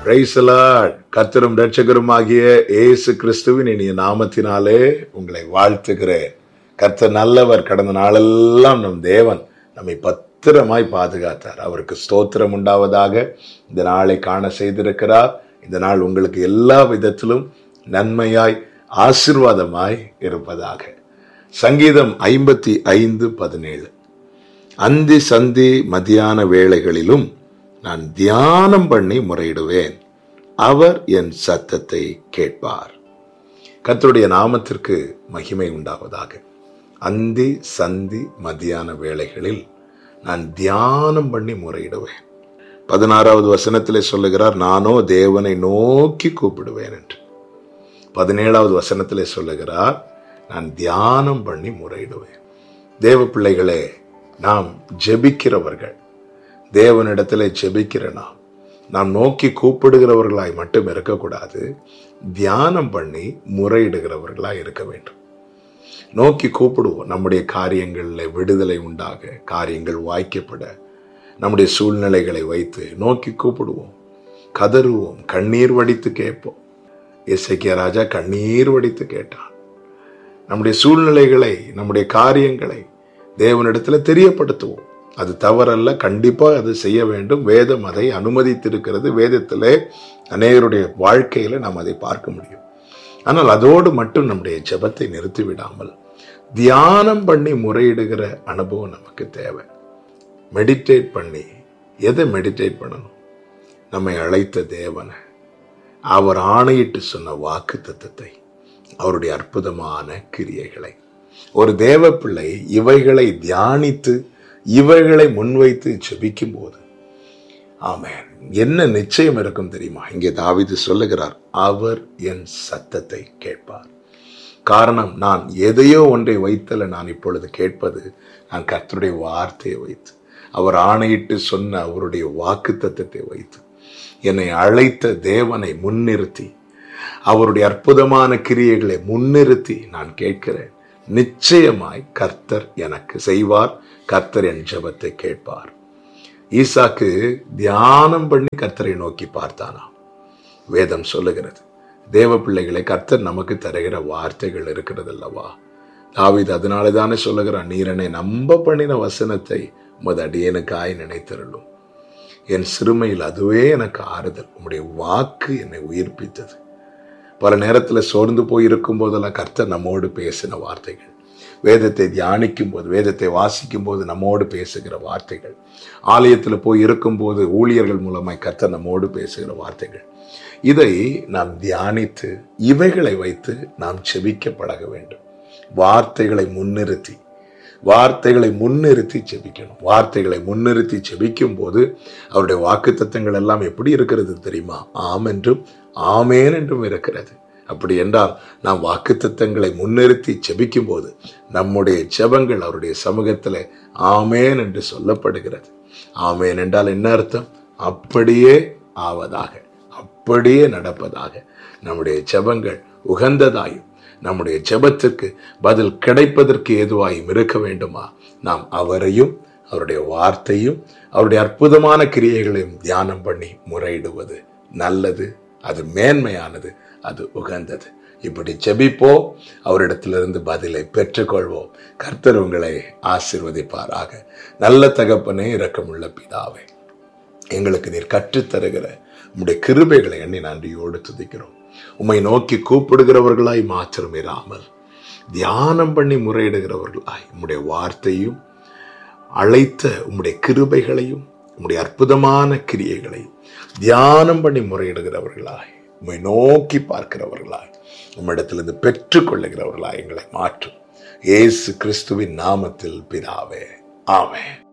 கர்த்தரும் ரட்சகருமாகிய இயேசு கிறிஸ்துவின் இனிய நாமத்தினாலே உங்களை வாழ்த்துகிறேன் கர்த்தர் நல்லவர் கடந்த நாளெல்லாம் நம் தேவன் நம்மை பத்திரமாய் பாதுகாத்தார் அவருக்கு ஸ்தோத்திரம் உண்டாவதாக இந்த நாளை காண செய்திருக்கிறார் இந்த நாள் உங்களுக்கு எல்லா விதத்திலும் நன்மையாய் ஆசிர்வாதமாய் இருப்பதாக சங்கீதம் ஐம்பத்தி ஐந்து பதினேழு அந்தி சந்தி மதியான வேளைகளிலும் நான் தியானம் பண்ணி முறையிடுவேன் அவர் என் சத்தத்தை கேட்பார் கர்த்தருடைய நாமத்திற்கு மகிமை உண்டாவதாக அந்தி சந்தி மதியான வேளைகளில் நான் தியானம் பண்ணி முறையிடுவேன் பதினாறாவது வசனத்திலே சொல்லுகிறார் நானோ தேவனை நோக்கி கூப்பிடுவேன் என்று பதினேழாவது வசனத்திலே சொல்லுகிறார் நான் தியானம் பண்ணி முறையிடுவேன் தேவ பிள்ளைகளே நாம் ஜெபிக்கிறவர்கள் தேவனிடத்தில் ஜெபிக்கிற நாம் நாம் நோக்கி கூப்பிடுகிறவர்களாய் மட்டும் இருக்கக்கூடாது தியானம் பண்ணி முறையிடுகிறவர்களாய் இருக்க வேண்டும் நோக்கி கூப்பிடுவோம் நம்முடைய காரியங்களில் விடுதலை உண்டாக காரியங்கள் வாய்க்கப்பட நம்முடைய சூழ்நிலைகளை வைத்து நோக்கி கூப்பிடுவோம் கதறுவோம் கண்ணீர் வடித்து கேட்போம் இசைக்கிய ராஜா கண்ணீர் வடித்து கேட்டான் நம்முடைய சூழ்நிலைகளை நம்முடைய காரியங்களை தேவனிடத்தில் தெரியப்படுத்துவோம் அது தவறல்ல கண்டிப்பா அது செய்ய வேண்டும் வேதம் அதை அனுமதித்திருக்கிறது வேதத்திலே அநேகருடைய வாழ்க்கையில நாம் அதை பார்க்க முடியும் ஆனால் அதோடு மட்டும் நம்முடைய ஜெபத்தை நிறுத்தி விடாமல் தியானம் பண்ணி முறையிடுகிற அனுபவம் நமக்கு தேவை மெடிடேட் பண்ணி எதை மெடிடேட் பண்ணணும் நம்மை அழைத்த தேவனை அவர் ஆணையிட்டு சொன்ன வாக்கு தத்துவத்தை அவருடைய அற்புதமான கிரியைகளை ஒரு தேவ பிள்ளை இவைகளை தியானித்து இவைகளை முன்வைத்து ஜெபிக்கும் போது ஆமென் என்ன நிச்சயம் இருக்கும் தெரியுமா இங்கே தாவிது சொல்லுகிறார் அவர் என் சத்தத்தை கேட்பார் காரணம் நான் எதையோ ஒன்றை வைத்தல நான் இப்பொழுது கேட்பது நான் கர்த்தருடைய வார்த்தையை வைத்து அவர் ஆணையிட்டு சொன்ன அவருடைய வாக்கு தத்துவத்தை வைத்து என்னை அழைத்த தேவனை முன்னிறுத்தி அவருடைய அற்புதமான கிரியைகளை முன்னிறுத்தி நான் கேட்கிறேன் நிச்சயமாய் கர்த்தர் எனக்கு செய்வார் கர்த்தர் என் ஜெபத்தை கேட்பார் ஈசாக்கு தியானம் பண்ணி கர்த்தரை நோக்கி பார்த்தானாம் வேதம் சொல்லுகிறது தேவ பிள்ளைகளை கர்த்தர் நமக்கு தருகிற வார்த்தைகள் இருக்கிறது அல்லவா தாவிது அதனால தானே சொல்லுகிறான் நீரனை நம்ப பண்ணின வசனத்தை உமது அடியனுக்காய் நினைத்திருளும் என் சிறுமையில் அதுவே எனக்கு ஆறுதல் உம்முடைய வாக்கு என்னை உயிர்ப்பித்தது பல நேரத்தில் சோர்ந்து போயிருக்கும் போதெல்லாம் கர்த்தர் நம்மோடு பேசின வார்த்தைகள் வேதத்தை தியானிக்கும் போது வேதத்தை வாசிக்கும் போது நம்மோடு பேசுகிற வார்த்தைகள் ஆலயத்தில் போய் இருக்கும்போது ஊழியர்கள் மூலமாய் கர்த்தர் நம்மோடு பேசுகிற வார்த்தைகள் இதை நாம் தியானித்து இவைகளை வைத்து நாம் செபிக்க பழக வேண்டும் வார்த்தைகளை முன்னிறுத்தி வார்த்தைகளை முன்னிறுத்தி செபிக்கணும் வார்த்தைகளை முன்னிறுத்தி செபிக்கும் போது அவருடைய வாக்கு தத்தங்கள் எல்லாம் எப்படி இருக்கிறது தெரியுமா ஆம் என்றும் ஆமேன் என்றும் இருக்கிறது அப்படி என்றால் நாம் வாக்கு தத்தங்களை முன்னிறுத்தி செபிக்கும் போது நம்முடைய ஜெபங்கள் அவருடைய சமூகத்தில் ஆமேன் என்று சொல்லப்படுகிறது ஆமேன் என்றால் என்ன அர்த்தம் அப்படியே ஆவதாக அப்படியே நடப்பதாக நம்முடைய ஜெபங்கள் உகந்ததாயும் நம்முடைய ஜெபத்திற்கு பதில் கிடைப்பதற்கு ஏதுவாயும் இருக்க வேண்டுமா நாம் அவரையும் அவருடைய வார்த்தையும் அவருடைய அற்புதமான கிரியைகளையும் தியானம் பண்ணி முறையிடுவது நல்லது அது மேன்மையானது அது உகந்தது இப்படி ஜெபிப்போம் அவரிடத்திலிருந்து பதிலை பெற்றுக்கொள்வோம் கர்த்தர் உங்களை ஆசிர்வதிப்பாராக நல்ல தகப்பனே இரக்கமுள்ள பிதாவே எங்களுக்கு நீர் கற்றுத்தருகிற உம்முடைய கிருபைகளை எண்ணி நன்றியோடு துதிக்கிறோம் உம்மை நோக்கி கூப்பிடுகிறவர்களாய் மாத்திரம் இராமல் தியானம் பண்ணி முறையிடுகிறவர்களாய் உம்முடைய வார்த்தையும் அழைத்த உம்முடைய கிருபைகளையும் உம்முடைய அற்புதமான கிரியைகளையும் தியானம் பண்ணி முறையிடுகிறவர்களாய் உம்மை நோக்கி பார்க்கிறவர்களாய் உம்மிடத்திலிருந்து பெற்றுக்கொள்ளுகிறவர்களாய் எங்களை மாற்றும் இயேசு கிறிஸ்துவின் நாமத்தில் பிதாவே ஆமென்